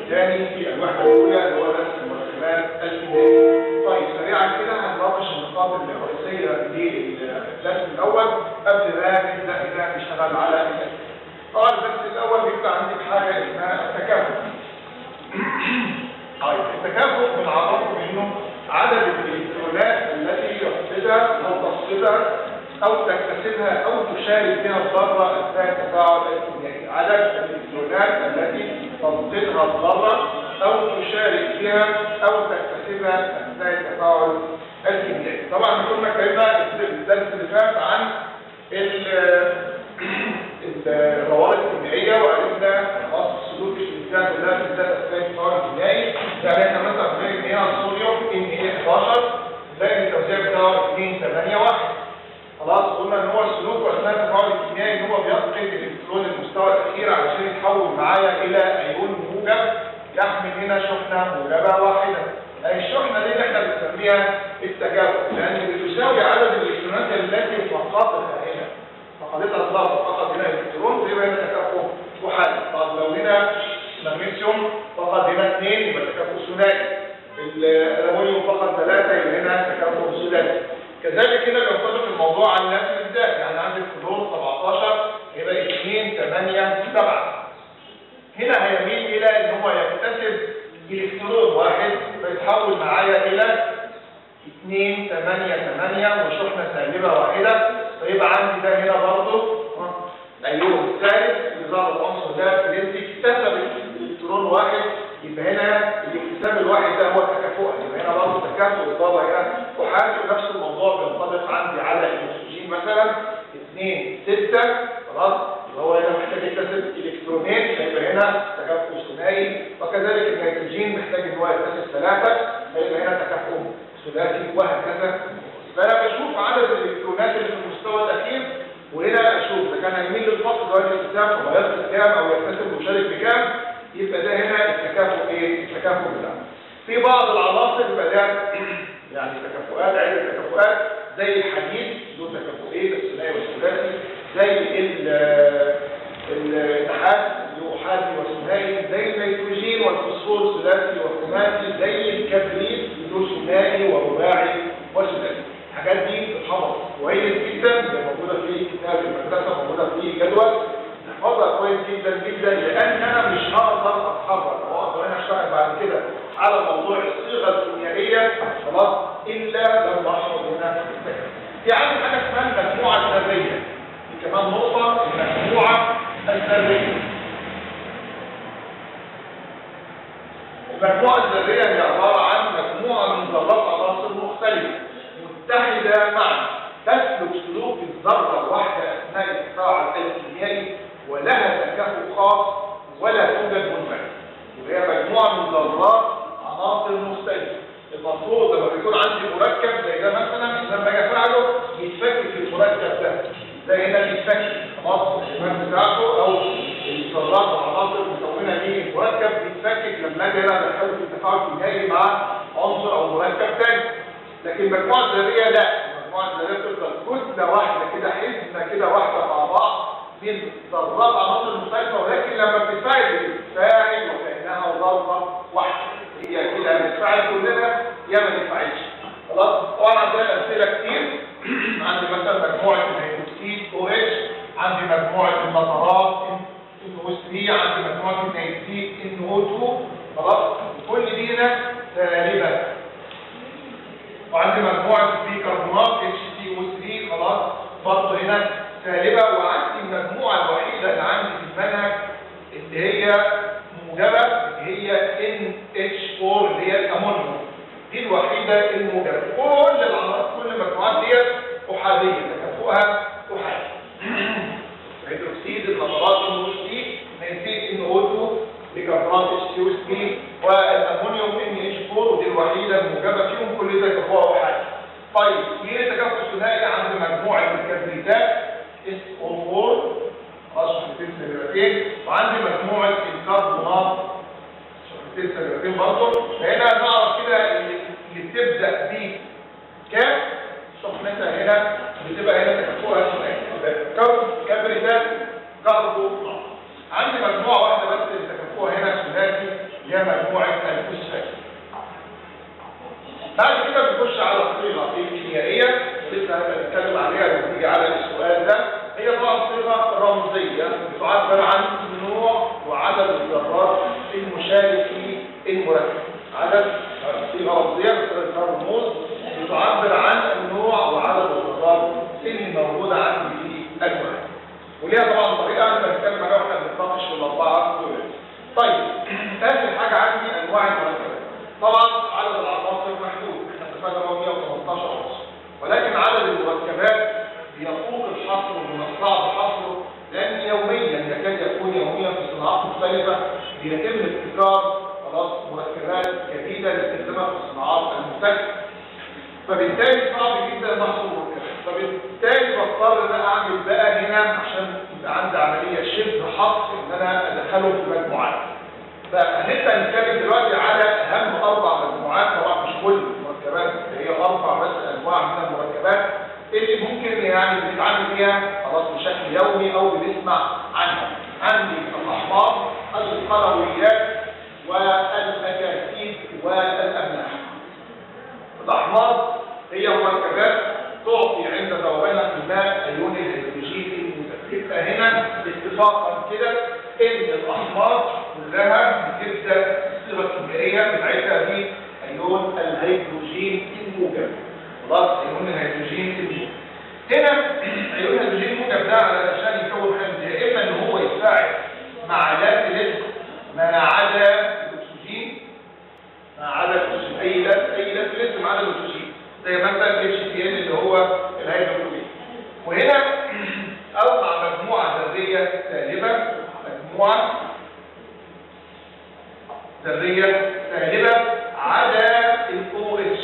الثاني في الوحده الاولى اللي هو درس المركبات الكيميائيه. طيب سريعا كده هنناقش النقاط الرئيسيه للدرس الاول قبل ما نبدا كده نشتغل على الاساس. طبعا الدرس الاول بيبقى عندك حاجه اسمها التكافؤ. طيب التكافؤ بنعرفه انه عدد الالكترونات التي يفقدها او تفقدها او تكتسبها او تشارك بها الذره اثناء التفاعل الكيميائي عدد الالكترونات التي تفقدها الذره او تشارك بها او تكتسبها اثناء التفاعل الكيميائي طبعا كنا اتكلمنا الدرس اللي فات عن الروابط الكيميائيه وعرفنا خاص سلوك الانسان كلها في ذات اثناء التفاعل الكيميائي يعني احنا مثلا بنلاقي ان هي الصوديوم ان هي 11 زائد التوزيع بتاعه 2 8 1 خلاص قلنا ان هو السلوك اثناء التفاعل الكيميائي ان هو بيفقد الالكترون المستوى الاخير علشان يتحول معايا الى ايون موجب يحمل هنا شحنه موجبه واحده اي الشحنه دي اللي احنا بنسميها التجاوب لان بتساوي عدد الالكترونات التي فقدتها هنا فقدتها الضغط فقد هنا الكترون يبقى هنا تكافؤ وحد طب لو هنا مغنيسيوم فقد هنا اثنين يبقى تكافؤ ثنائي الالومنيوم فقد ثلاثه يبقى هنا تكافؤ ثلاثي كذلك هنا بينطبق الموضوع على نفس الذات يعني عندك كلور 17 يبقى 2 8 7 هنا هيميل الى ان هو يكتسب الكترون واحد فيتحول معايا الى 2 8 8 وشحنه سالبه واحده فيبقى عندي ده هنا برضه ايون الثالث اللي ظهر العنصر ده اللي اكتسب الكترون واحد يبقى هنا الاكتساب الواحد ده هو تكافؤ يبقى هنا برضه تكافؤ اضافه هنا وحاجه نفس الموضوع بينطبق عندي على الاكسجين مثلا 2 6 خلاص يبقى هو هنا محتاج يكتسب الكترونين فيبقى هنا تكافؤ ثنائي وكذلك النيتروجين محتاج ان هو يكتسب ثلاثه فيبقى هنا تكافؤ ثلاثي وهكذا فانا بشوف عدد الالكترونات اللي في المستوى الاخير وهنا اشوف اذا كان هيميل للفقد ولا الاكتساب هو يفقد كام او يكتسب ويشارك بكام يبقى ده هنا التكافؤ ايه التكافؤ بتاعنا في بعض العناصر يبقى ده يعني تكافؤات عدة تكافؤات زي الحديد له تكافؤين الثنائي والثلاثي زي النحاس له احادي وثنائي زي النيتروجين والفوسفور ثلاثي وخماسي زي الكبريت له ثنائي ورباعي وثلاثي الحاجات دي بتتحفظ كويس جدا اللي موجوده في كتاب المدرسه موجوده في جدول نحفظها كويس جدا جدا لان انا مش هقدر اتحرك او اقدر انا اشتغل بعد كده على موضوع الصيغه الكيميائيه خلاص الا لما احفظ هنا في عندي حاجه اسمها المجموعه الذريه دي كمان نقطه المجموعه الذريه المجموعه الذريه هي عباره عن مجموعه من ذرات عناصر مختلفه متحده معا تسلك سلوك الذره الواحده اثناء التفاعل الكيميائي ولها تكافؤ خاص ولا توجد منفرد وهي مجموعه من ذرات عناصر مختلفه المفروض لما بيكون عندي مركب زي ده مثلا لما اجي افعله يتفك في المركب ده زي هنا بيتفك خلاص الشمال بتاعته او الذرات والعناصر المكونه من المركب بيتفكك لما اجي انا ادخله في التفاعل الكيميائي مع عنصر او مركب ثاني لكن المجموعه الذريه لا المجموعه الذريه بتفضل كتله واحده كده حزمه كده واحده مع بعض من ذرات عناصر مختلفه ولكن لما بتتفاعل بتتفاعل وكانها ذره واحده هي كده بتتفاعل كلنا يا ما تتفاعلش خلاص طبعا عندنا امثله كتير عندي مثلا مجموعه الهيدروكسيد او اتش عندي مجموعه النطرات ان او 3 عندي مجموعه النيتريت ان او 2 خلاص كل دي هنا سالبه وعندي مجموعه البيكربونات اتش سي او 3 خلاص برضه هنا سالبه وعندي المجموعه الوحيده اللي عندي في المنهج اللي هي موجبه اللي هي ان اتش 4 اللي هي الامونيوم دي الوحيده الموجبه كل العناصر كل المجموعات ديت احاديه تكافؤها احادي هيدروكسيد النطرات ان او 3 نيتريت ان او 2 بيكربونات اتش سي او 3 والامونيوم ان اتش 4 ودي الوحيده الموجبه فيهم كل ده تكافؤها احادي طيب ليه تكافؤ ثنائي عند مجموعه الكبريتات اس او 4 خلاص شحنتين سلبيتين وعندي مجموعه الكربونات شحنتين سلبيتين برضه فهنا نعرف كده اللي بتبدا ب كام شحنتها هنا بتبقى هنا تكافؤها ثنائي كبريتات كربونات عندي مجموعه واحده بس اللي تكافؤها هنا ثلاثي اللي هي رمزية بتعبر عن نوع وعدد الذرات المشارك في المركب عدد صيغة رمزية بتعبر رموز بتعبر عن النوع وعدد الذرات اللي موجودة عندي في المركب وليها طبعا طريقة أنا بتكلم عنها واحنا بنتناقش في الأربعة دول طيب آخر حاجة عندي أنواع المركبات طبعا عدد العناصر محدود احنا اتفقنا هو 118 عنصر ولكن عدد المركبات بيفوق الحصر ومن الصعب حصره لأن يوميا يكاد يكون يوميا في صناعات مختلفة بيتم ابتكار خلاص مركبات جديدة لاستخدامها في الصناعات المختلفة فبالتالي صعب جدا نحصر مركبات فبالتالي بضطر ان انا اعمل بقى هنا عشان يبقى عندي عمليه شبه حصر ان انا ادخله في مجموعات فهنبدا نتكلم دلوقتي على اهم اربع مجموعات طبعا مش كل المركبات هي اربع بس انواع من المركبات اللي ممكن يعني بنتعامل بيها خلاص بشكل يومي او بنسمع عنها عندي الاحماض القلويات والاكاسيد والاملاح الاحماض هي مركبات تعطي عند ذوبانها في الماء ايون الهيدروجين المتفقه هنا اتفاقا كده ان الاحماض كلها بتبدا الصيغه الكيميائيه بتاعتها دي ايون الهيدروجين الموجب خلاص ايون الهيدروجين الموجب هنا ايون الهيدروجين الموجب ده علشان يكون حمض يا اما ان هو يساعد مع لاز ما عدا الاكسجين ما عدا الاكسجين اي لاز اي لاز لازم ما عدا الاكسجين زي مثلا اتش تي ان اللي هو الهيدروجين وهنا او مع مجموعه ذريه سالبه مجموعه ذريه سالبه عدا الاو اتش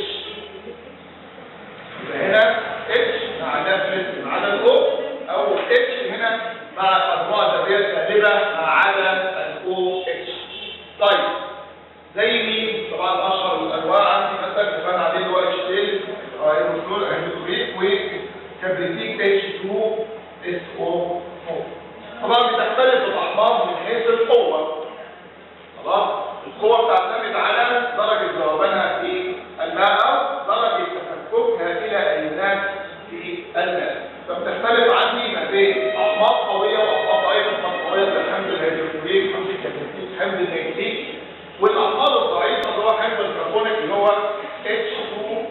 يبقى هنا اتش مع نفس عدا الاو او اتش هنا مع مجموعه ذريه سالبه ما عدا الاو اتش طيب زي مين طبعا اشهر الانواع عندي مثلا كمان عليه اللي هو اتش تيل ايروسول هيدروجين وكبريتيك اتش 2 اس او 4 طبعا بتختلف الاحماض من حيث القوه خلاص القوه بتعتمد على درجه ذوبانها في الماء او درجه تفككها الى ايونات في الماء فبتختلف عندي ما بين احماض قويه واحماض ضعيفه احماض قويه زي حمض الهيدروجين حمض الكبريتيك حمض النيتريك والاحماض الضعيفه اللي هو حمض الكربونيك اللي هو H2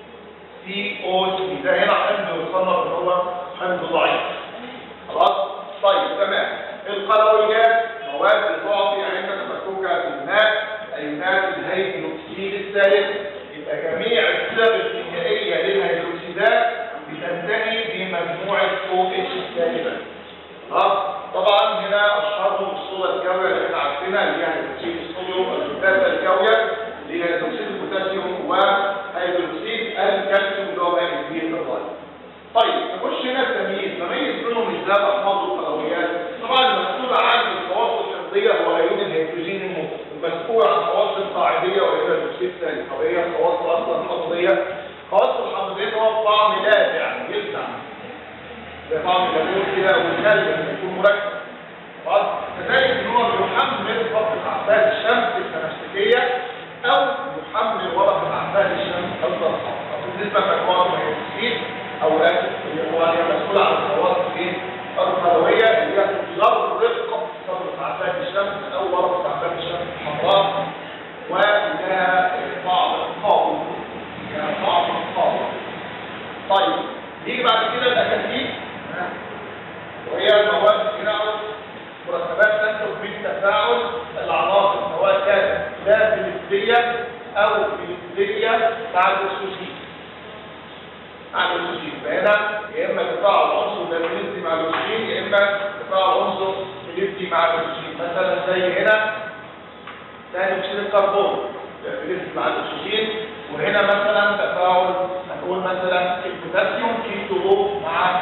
CO3 ده هنا حمض يصنف اللي هو حمض ضعيف خلاص طيب تمام القلويات مواد تعطي عند تفككها في الماء ايونات الهيدروكسيد السالب يبقى جميع الصيغ الكيميائيه للهيدروكسيدات بتنتهي بمجموعه OH السالبه خلاص طبعا هنا اشهرهم الصودا الجويه اللي احنا عارفينها اللي هي هيدروكسيد الصوديوم البوتاسيوم الجويه اللي هي هيدروكسيد البوتاسيوم وهيدروكسيد الكالسيوم اللي هو ماء كبير في الغايه طيب نخش هنا التمييز نميز بينهم ازاي الاحماض والقلويات طبعا المسؤول عن الخواص الحمضيه هو ايون الهيدروجين الموجب المسؤول عن الخواص القاعديه وهي الهيدروكسيد الثاني طب هي الخواص اصلا حمضيه خواص الحمضيه هو طعم لاذع يلسع زي طعم الليمون كده والكلب لما يكون مركب خلاص كذلك ان هو بيحمل فتره اعفاد الشمس التنفسيه او يحمل ورقه اعفاد الشمس الزرقاء بالنسبه لمجموعه الهيدروكسيد او اسف هو هي مسؤول عن الخواص ايه القلويه اللي هي تغرق فتره اعفاد الشمس او ورقه اعفاد الشمس الحمراء ولها طعم قوي يعني طعم قوي طيب نيجي بعد كده الاكاسيد وهي المواد الكيميائيه مركبات تنتج من تفاعل العناصر سواء كانت لا فلزيه او فلزيه مع الاكسجين مع الاكسجين فهنا يا اما تفاعل عنصر لا فلزي مع الاكسجين يا اما تفاعل عنصر فلزي مع الاكسجين مثلا زي هنا ثاني اكسيد الكربون فلزي مع الاكسجين وهنا مثلا تفاعل هنقول مثلا البوتاسيوم كيتو مع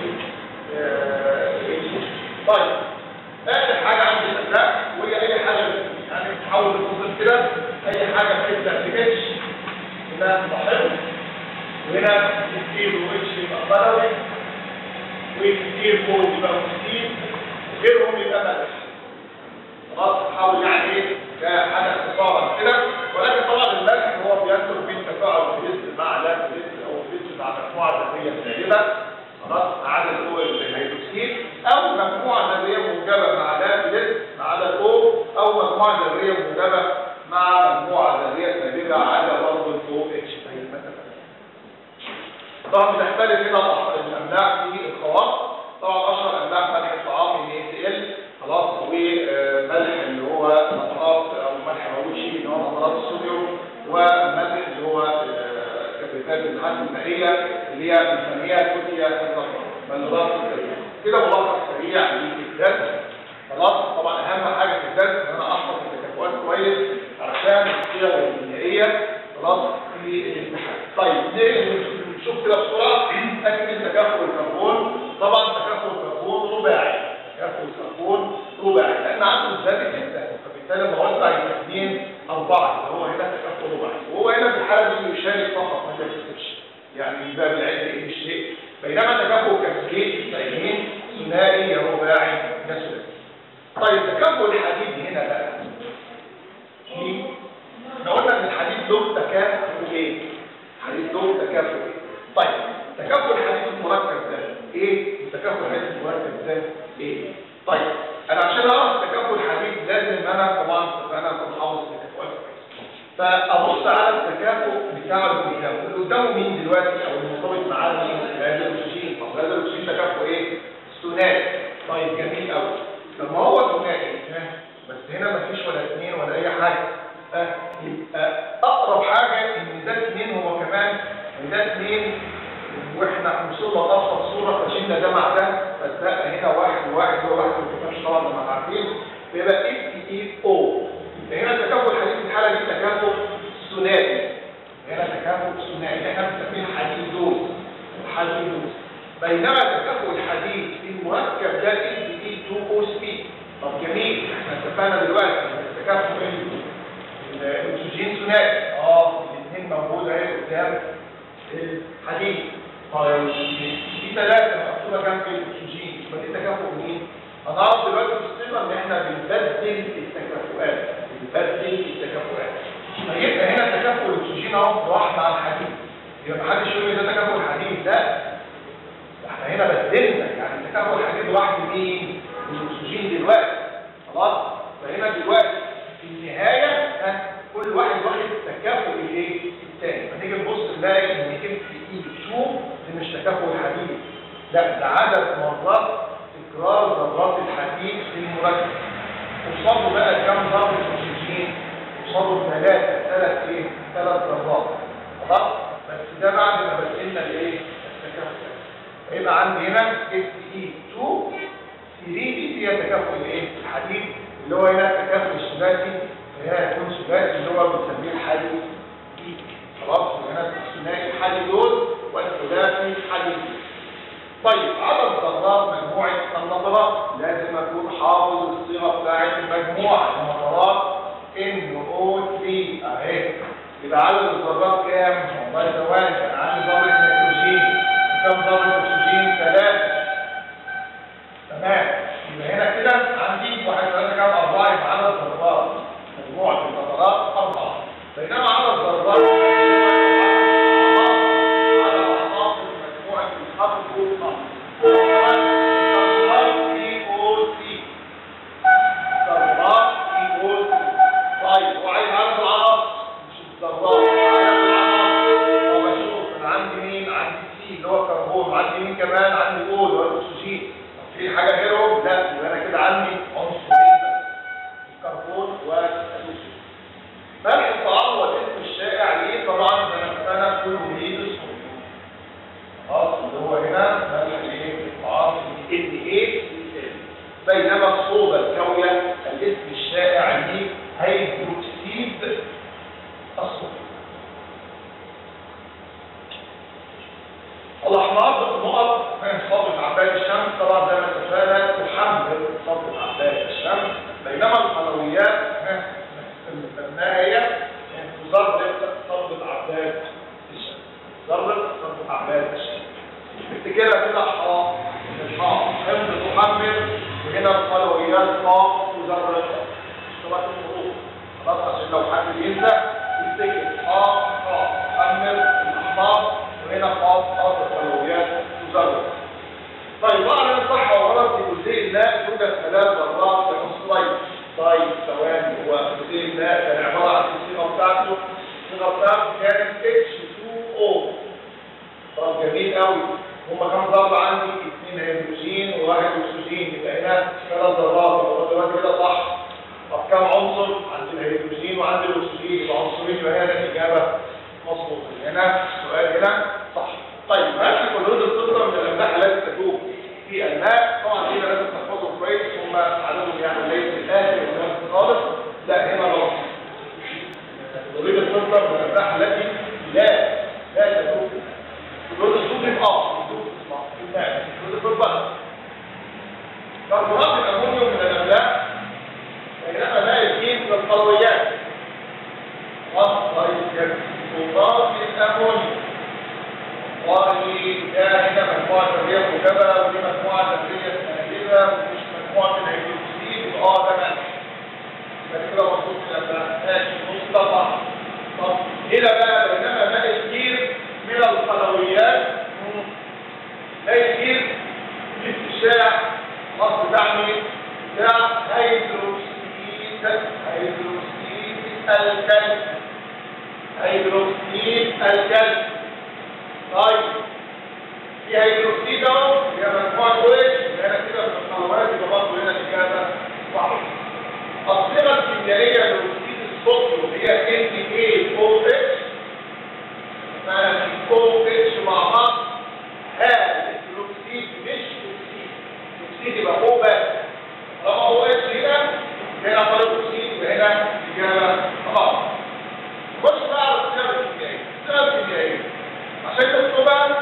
طيب اخر حاجه عندي الازرق وهي اي حاجه يعني تحول الفوزن كده اي حاجه بتبدا ب اتش هنا صاحب وهنا كتير واتش يبقى قلوي وكتير فوز يبقى كتير غيرهم يبقى ملح خلاص تحول يعني ايه كحاجه اختصارا كده ولكن طبعا الملح هو بينتج من تفاعل الفلز مع لا فلز او فلز مع مجموعه ذريه سالبه خلاص عدد هو الهيدروكسيد او مجموعه مجموعة ذرية موجبة مع مجموعة ذرية سابقة على برضه الفو اتش زي مثلا طبعا بتختلف هنا الأح- الأملاح في الخواص طبعا أشهر أملاح ملح الطعام ال HCl خلاص وملح اللي هو نترات أو ملح ملوشي اللي هو نترات الصوديوم وملح اللي هو آه، كبريتات الحمض المائية اللي هي بنسميها كوتيا الزفرة ملورات الكريم كده ملخص سريع للدرس خلاص طبعا أهم حاجة في الدرس إن أنا أحفظ التكافؤات كويس علشان الصيغة الكيميائية خلاص في الامتحان طيب نيجي نشوف كده بسرعة أكمل تكافؤ الكربون طبعا تكافؤ الكربون رباعي تكافؤ الكربون رباعي لأن عنده الذاتي جدا فبالتالي موزع يبقى اثنين أربعة اللي هو هنا تكافؤ رباعي وهو هنا في الحالة دي يشارك فقط ما بيكسبش يعني من باب العلم ايه الشيء بينما تكافؤ كسرين تسعين ثنائي يا رباعي يا ثلاثي طيب تكافؤ الحديد هنا بقى ليه؟ احنا قلنا ان الحديد له تكافؤ ايه؟ حديد له تكافؤ ايه؟ طيب تكافؤ الحديد المركب ده ايه؟ وتكافؤ الحديد المركب ده ايه؟ طيب انا عشان اعرف تكافؤ الحديد لازم انا طبعا انا اكون حافظ التكافؤات كويس فابص على التكافؤ بتاع اللي قدامه اللي قدامه مين دلوقتي او المرتبط معاه مين؟ غاز الاكسجين طب غاز الاكسجين تكافؤ ايه؟ ثنائي طيب جميل قوي طب ما هو ثنائي ها؟ بس هنا مفيش ولا اثنين ولا اي حاجه آه، يبقى اقرب حاجه ان ده اثنين هو كمان وده اثنين واحنا وصلنا لابسط صوره فشلنا ده مع ده فاتبقى هنا واحد وواحد هو واحد ما كتبش طبعا لما عارفين فيبقى اف اي او هنا التكافؤ الحديث في الحاله دي تكافؤ ثنائي هنا تكافؤ ثنائي احنا بنسميه حديدوز حديدوز بينما تكافؤ الحديد في المركب ده اف اي 2 او 3 طب جميل احنا اتفقنا دلوقتي ان التكافؤ بين الاكسجين ثنائي اه الاثنين موجود اهي قدام الحديد طيب في ثلاثه مكتوبه جنب الاكسجين يبقى دي تكافؤ مين؟ هنعرف دلوقتي في الصيغه ان احنا بنبدل التكافؤات بنبدل التكافؤات فيبقى هنا تكافؤ الاكسجين اهو راح مع الحديد يبقى محدش يقول لي ده تكافؤ الحديد لا احنا هنا بدلنا يعني تكافؤ الحديد راح لمين؟ للاكسجين دلوقتي خلاص فهنا دلوقتي في النهايه ها، كل واحد واخد تكافؤ الايه؟ الثاني فنيجي نبص نلاقي ان اف اي 2 دي مش تكافؤ الحديد لا ده عدد مرات تكرار ذرات الحديد في المركب قصاده بقى كام ذره اكسجين قصاده ثلاثه ثلاث ايه؟ ثلاث ذرات خلاص بس ده بعد ما بدلنا الايه؟ التكافؤ هيبقى عندي هنا اف اي 2 3 دي فيها تكافؤ الايه؟ الحديد اللي هو هنا التكافؤ الثلاثي هنا يكون ثلاثي اللي هو بنسميه الحديد دي خلاص هنا الثنائي حديدون والثلاثي حديد طيب عدد ذرات مجموعة النظرات لازم اكون حافظ الصيغة بتاعت المجموعة النظرات NO3 اهي يبقى عدد الذرات كام؟ والله ثواني كان عندي ذرة نيتروجين كام ذرة اكسجين؟ ثلاثة تمام يبقى هنا كده عندي واحد ثلاثة كام أربعة يبقى عدد ذرات مجموعة الذرات أربعة بينما عدد ذرات على أعضاء مجموعة الأربعة ذرات في أو سي ذرات في أو سي طيب وعايز عدد العناصر مش الذرات عدد العناصر طب اشوف انا عندي مين عندي سي اللي هو الكربون عندي مين كمان عندي او اللي هو الاكسجين طب في حاجه غيرهم لا يبقى انا كده عندي عنصرين بس الكربون والاكسجين ملح الطعام هو الاسم الشائع ليه طبعا زي ما اتفقنا كله بيد الصوديوم خلاص اللي هو هنا ملح الايه الطعام ان ايه بينما الصودا الكاويه الاسم الشائع ليه هيدروكسيد الصوديوم الاحماض نقط من صبغه عباد الشمس طبعا زي ما اتفقنا تحمل صبغه عباد الشمس بينما الحلويات ما هي تزرق صبغه عباد الشمس تزرق صبغه عباد الشمس افتكرها كده حاء الحاء حمض تحمل وهنا الحلويات قاف تزرق شبكه الحروف خلاص عشان لو حد بينسى يفتكر حاء حاء تحمل الاحماض وهنا قاف قاف الحلويات تزرق طيب واعلم صح وغلط في جزئيه لا توجد ثلاث ذرات في نص طيب ثواني هو الجزيء ده كان عباره عن الصيغه بتاعته الصيغه بتاعته كانت H2O طب جميل قوي هما كام ذره عندي اثنين هيدروجين وواحد اكسجين يبقى هنا ثلاث ذرات هو دلوقتي كده صح طب كام عنصر عند الهيدروجين وعند الاكسجين يبقى عنصرين يبقى هنا الاجابه مظبوطه هنا السؤال هنا صح طيب هات لي كلوريد الفلتر من الاملاح التي تدوب في الماء طبعا هنا لازم تحفظهم كويس هم عددهم يعني ليس الاخر ولا خالص لا هنا غلط كلوريد الفلتر من الاملاح التي لا لا تدوب كلوريد الصوديوم اه يدوب في الماء كلوريد الفلتر كربونات الامونيوم من الاملاح بينما لا يزيد من القلويات طيب كربونات الامونيوم وادي ده هنا مجموعه تربيه موجبه ودي مجموعه تربيه سالبه ومش مجموعه الهيدروكسيد اه ده ماشي يبقى كده مظبوط كده ماشي نص طبعا طب هنا بقى بينما ماء كتير من القلويات لا يصير الاشاع الخاص بتاعنا بتاع هيدروكسيد هيدروكسيد الكلب هيدروكسيد الكلب طيب في هيدروكسيد اهو هي مجموعه كويس هنا كده من القلوات يبقى برضه هنا الاجابه صح الصيغه الكيميائيه لهيدروكسيد الصوديوم هي NaOH اسمها OH مع بعض ها الهيدروكسيد مش اكسيد الاكسيد يبقى فوق بس طالما هو اتش هنا هنا طالب اكسيد يبقى هنا الاجابه غلط خش بقى على الصيغه الكيميائيه الصيغه الكيميائيه عشان تكتبها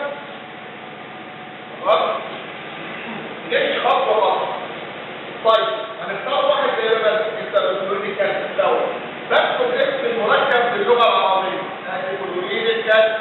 خلاص نمشي خطوه خطوه طيب هنختار واحد زي بس انت بتقول لي كان الاول بكتب اسم المركب باللغه العربيه ادي كلوريد الكلب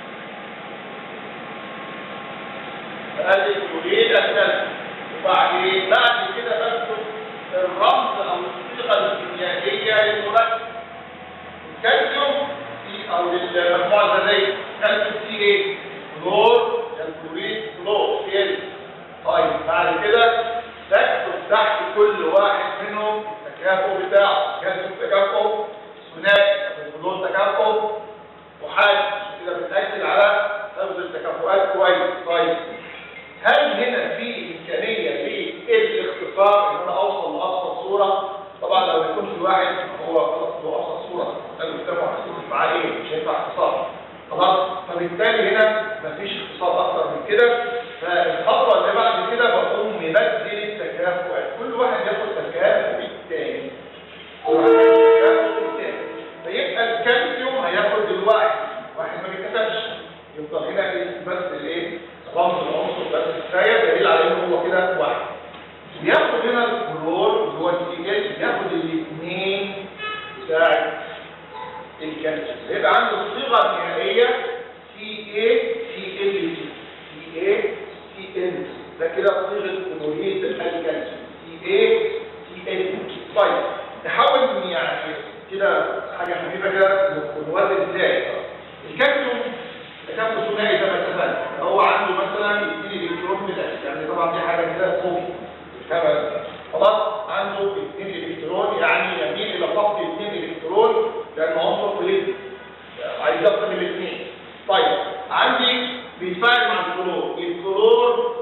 ادي كلوريد الكلب وبعدين بعد كده بكتب الرمز او الصيغه الكيميائيه للمركب الكالسيوم او للمجموعه الذريه كالسيوم سي ايه كلور الكلوريد كلور سي ال طيب بعد كده بكتب تحت كل واحد منهم التكافؤ بتاعه كالسيوم تكافؤ ثنائي الكلور تكافؤ وحاد كده بتاكد على حفظ التكافؤات كويس طيب هل هنا في امكانيه للاختصار ان انا اوصل لابسط صوره طبعا لو يكون في واحد هو خلاص هو ابسط صوره قال قدامه هتكتب معاه ايه مش هينفع اختصار خلاص فبالتالي هنا مفيش اختصار اكتر من كده فالخطوه اللي بعد كده بقوم مبدل التكافؤات كل واحد ياخد تكافؤ الثاني كل واحد ياخد تكافؤ الثاني فيبقى الكالسيوم هياخد الواحد واحد ما بيتكتبش يفضل هنا إيه؟ بس الايه رمز العنصر بس كفايه دليل على انه هو كده واحد بياخد هنا الكلور اللي هو السي ال بياخد الاثنين بتاع الكالسيوم يبقى عنده الصيغه النهائيه سي اي سي ال سي اي سي ال ده كده صيغه كلوريد الكالسيوم سي اي سي ال طيب نحاول يعني كده حاجه خفيفه كده نوازن ازاي الكالسيوم تكافؤ ثنائي زي ما اتفقنا هو عنده مثلا 2 الكترون بتاعي يعني طبعا دي حاجه كده فوق تمام خلاص عنده 2 الكترون يعني يميل الى فقد 2 الكترون لانه عنصر فلزي عايز يفقد الاثنين طيب عندي بيتفاعل مع الكلور الكلور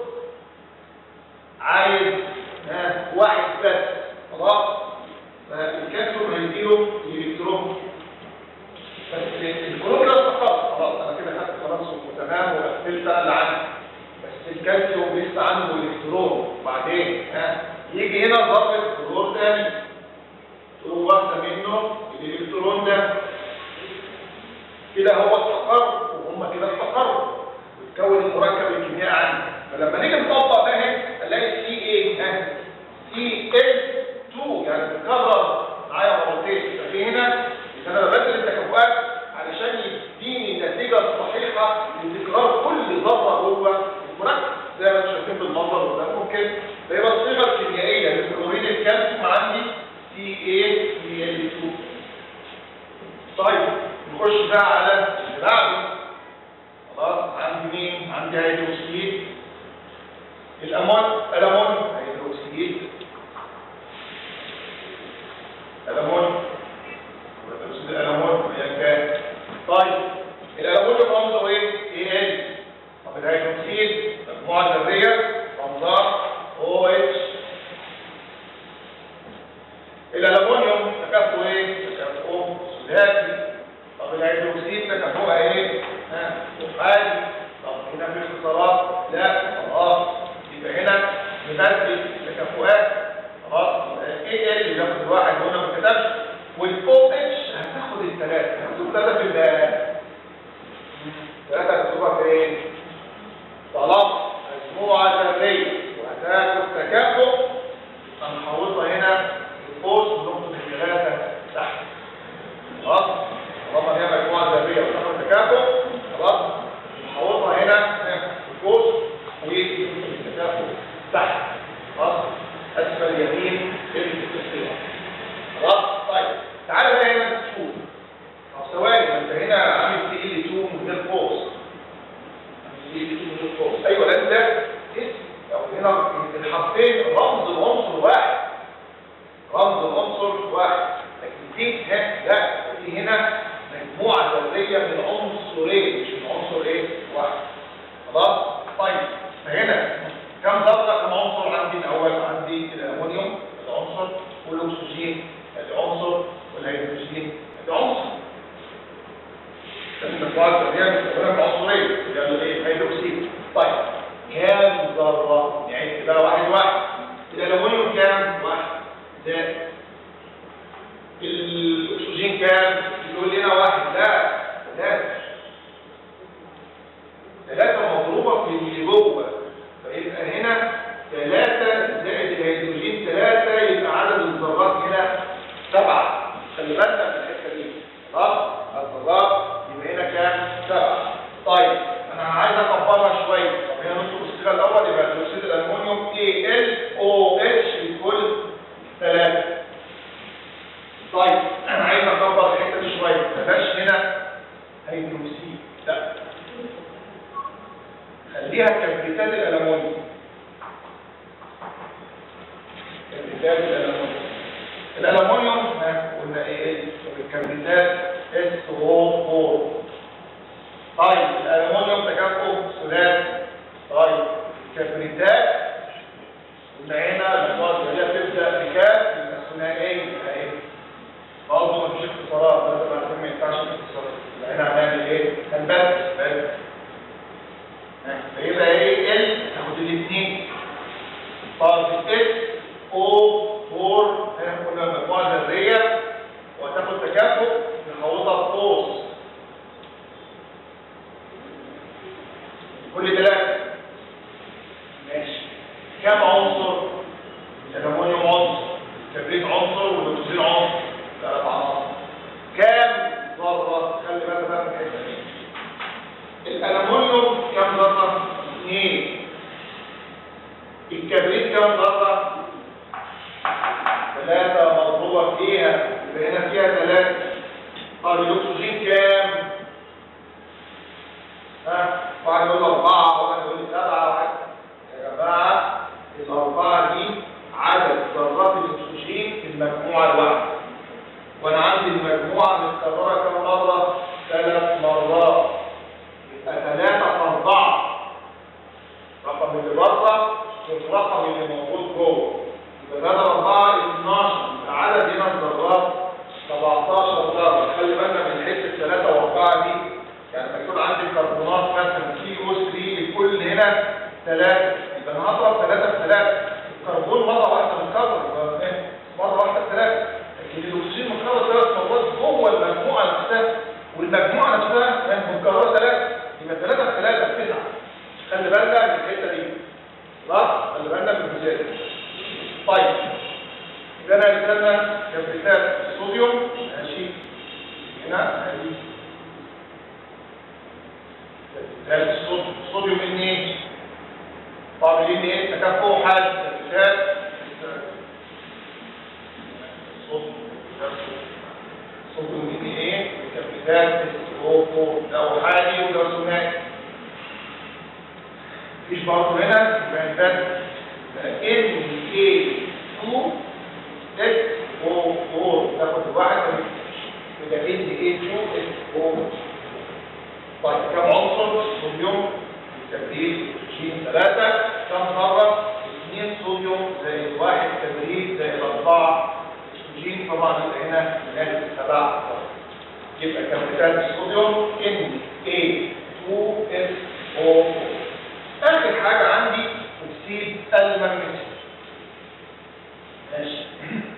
عايز ها واحد بس خلاص فالكالسيوم هيديله الكترون بس الكلور ده استقر خلاص انا كده خدت خلاص وتمام وقفلت انا اللي عندي بس الكالسيوم لسه عنده الكترون وبعدين ها يجي هنا ضغط كلور تاني تقوم واخده منه الالكترون ده كده هو استقر وهم كده استقروا وتكون المركب الكيميائي عندي فلما نيجي نطبق ده هنا الاقي سي ايه ها سي ال 2 يعني بتكرر معايا مرتين ففي هنا انا ببدل التكافؤات علشان يديني النتيجه الصحيحه لتكرار كل ذره جوه المركب زي ما انتم شايفين بالمنظر ده ممكن فيبقى الصيغه الكيميائيه لكلوريد الكالسيوم عندي سي اي سي ال 2 طيب نخش بقى على اللي بعده خلاص عندي مين عندي هيدروكسيد الامون الامون هيدروكسيد الالومنيوم تكافؤه ايه تكافؤه ثلاثي طب الهيدروكسيد تكافؤها ايه ها عادي طب هنا في اختصارات لا خلاص يبقى هنا نبدل تكافؤات خلاص ايه اللي بياخد الواحد هنا ما كتبش والاو اتش هتاخد الثلاثه هتاخد ثلاثه في البيان ثلاثه هتكتبها فين طالما مجموعه ذريه وهتاخد تكافؤ هنحوطها هنا في قوس ونقطه الثلاثه تحت خلاص طالما هي مجموعه ذريه وتاخد تكافؤ خلاص نحوطها هنا في قوس والتكافؤ تحت خلاص اسفل يمين للاستثناء خلاص طيب تعالى بقى هنا شوف طب ثواني ما انت هنا عامل في ال 2 من غير قوس ال 2 من غير قوس ايوه لان ده اسم او هنا الحرفين رمز العنصر واحد رمز العنصر واحد لكن دي ها لا دي هنا مجموعه ذريه من عنصرين مش من عنصر ايه واحد خلاص طيب فهنا كم ذره كم عنصر عندي الاول عندي الالومنيوم العنصر والاكسجين العنصر والهيدروجين العنصر المجموعه الذريه بتستخدم عنصرين يعني ايه هيدروكسيد طيب كام ذره يعني كده واحد واحد الالومنيوم كام واحد زائد الاكسجين كام يقول لنا واحد لا ثلاثه ثلاثه مضروبه في اللي جوه فيبقى هنا ثلاثه زائد الهيدروجين ثلاثه يبقى عدد الذرات هنا سبعه خلي بالنا من الحته دي خلاص الذرات يبقى هنا كام سبعه طيب انا عايز اكبرها شويه طب هنا نصب الصيغه الاول يبقى اكسيد الالومنيوم اي ال او اتش لكل ثلاثه طيب انا عايز اكبر الحته دي شويه بلاش هنا هيدروكسيد لا خليها كبريتات الالومنيوم كبريتات الالومنيوم الالومنيوم ها قلنا ايه الكبريتات اس او 4 طيب الالومنيوم تكافؤ ثلاثي طيب الكبريتات قلنا هنا المجموعه الذريه بتبدا بكاف يبقى ثنائيه اهي برضه مفيش اختصارات لازم عارفين ما ينفعش اختصارات يبقى هنا هنعمل ايه؟ هنبدل بس فيبقى ايه ال تاخد الاثنين طب اس او 4 هنا قلنا مجموعه ذريه وهتاخد تكافؤ نحوطها في قوس كل ثلاثه ماشي كم عنصر الالومنيوم عنصر الكبريت عنصر والاكسجين عنصر ثلاث عناصر كام ذره خلي بالك بقى من الحته دي الالومنيوم كم ذره اثنين الكبريت كم ذره ثلاثه مضروبه فيها يبقى هنا فيها ثلاثه طب الاكسجين كام ها واحد يقول اربعه واحد يقول سبعه واحد يا جماعه الاربعه دي عدد ذرات الاكسجين في المجموعه الواحده وانا عندي المجموعه متكرره كم مره ثلاث مرات يبقى ثلاثه في اربعه الرقم اللي بره الرقم اللي موجود جوه يبقى ثلاثه اربعه 12 يبقى عدد هنا الذرات 17 ذره خلي بالنا من حته الثلاثه واربعه دي يعني لما يكون عندي كربونات مثلا سي او 3 لكل هنا ثلاثه يبقى انا هضرب ثلاثه في ثلاثه الكربون مره واحده متكرر يبقى إيه؟ مره واحده ثلاثه لكن الاكسجين متكرر ثلاث مرات جوه المجموعه نفسها والمجموعه نفسها متكرره ثلاثه يبقى ثلاثه في ثلاثه في تسعه خلي بالنا من الحته دي خلاص خلي بالنا من الجزئيه دي طيب يبقى انا رسالنا كبريتات الصوديوم ماشي هنا ادي كبريتات الصوديوم الصوديوم ان ايه طب ان ايه تكافؤ حاد كبريتات صوديوم ان ايه كبريتات الصوديوم ده حادي وده ثنائي مفيش برضه هنا يبقى ده ان ايه 2 اس او 4 تاخد الواحد يبقى ان ايه 2 اس او طيب كم عنصر صوديوم تبريد شين 3 كم مرة 2 صوديوم زائد 1 تبريد زائد 4 اكسجين هنا ناتج سبع أصفار. يبقى كمثال الصوديوم Na2SO4 آخر حاجة عندي أكسيد المغنيسيوم ماشي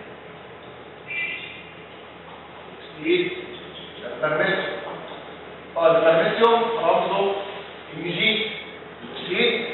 أكسيد المغنيسيوم اه المغنيسيوم رمزه Mg أكسيد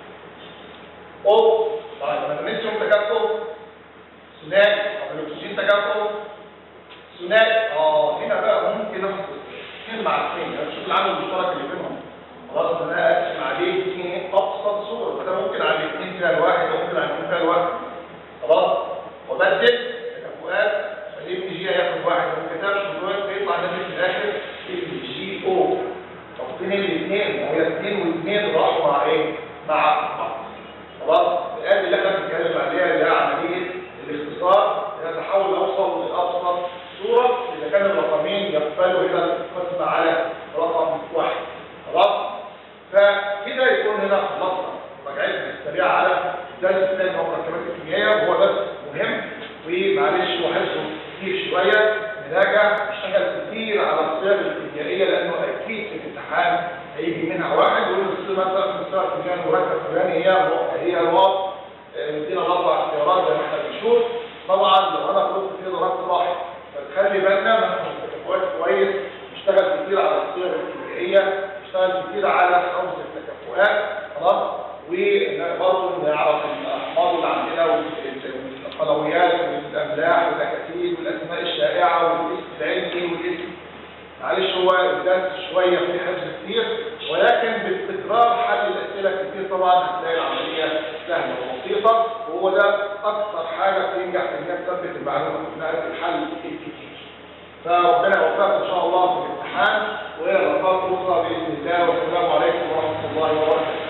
O طيب المغنيسيوم تكافؤ ثنائي طب الأكسجين تكافؤ ثنائي اه هنا بقى ممكن اخد كلمة على الاثنين اشوف العامل المشترك اللي بينهم خلاص انا اقسم عليه اثنين ابسط صورة فده ممكن على الاثنين فيها الواحد وممكن على الاثنين فيها الواحد خلاص وبدل تكافؤات فالام جي هياخد واحد وما كتبش مجرد بيطلع ناتج في الاخر ام جي او طب فين الاثنين؟ ما هي اثنين واثنين راحوا مع ايه؟ مع بعض خلاص الآن اللي احنا بنتكلم عليها اللي هي عملية الاختصار هي تحاول اوصل لابسط صورة اذا كان الرقمين يقبلوا الى القسمة على رقم واحد خلاص فكده يكون هنا خلصنا مراجعتنا السريعة على الدرس الثاني هو مركبات الكيميائية وهو درس مهم ومعلش هو حفظه كتير شوية نراجع اشتغل كتير على الصيغ الكيميائية لانه اكيد في الامتحان هيجي منها واحد يقول الصيغة مثلا في الصيغة الكيميائية المركب الفلاني هي هي الواط مدينا الاربع اختيارات زي ما احنا بنشوف طبعا لو انا قلت في ضربت واحد فتخلي بالنا من التكافؤات كويس نشتغل كتير على الصيغ الكيميائيه نشتغل كتير على حوزه التكافؤات خلاص وبرضه نعرف الاحماض اللي عندنا والقلويات والاملاح والاكاسيد والاسماء الشائعه والاسم العلمي والاسم معلش هو الدرس شويه فيه حفظ كتير ولكن بالتكرار حل الاسئله كتير طبعا هتلاقي العمليه سهله وبسيطه وهو ده اكثر حاجه بتنجح في انها تثبت المعلومه اثناء الحل الكتير فربنا يوفقك ان شاء الله في الامتحان والى لقاء اخرى باذن الله والسلام عليكم ورحمه الله وبركاته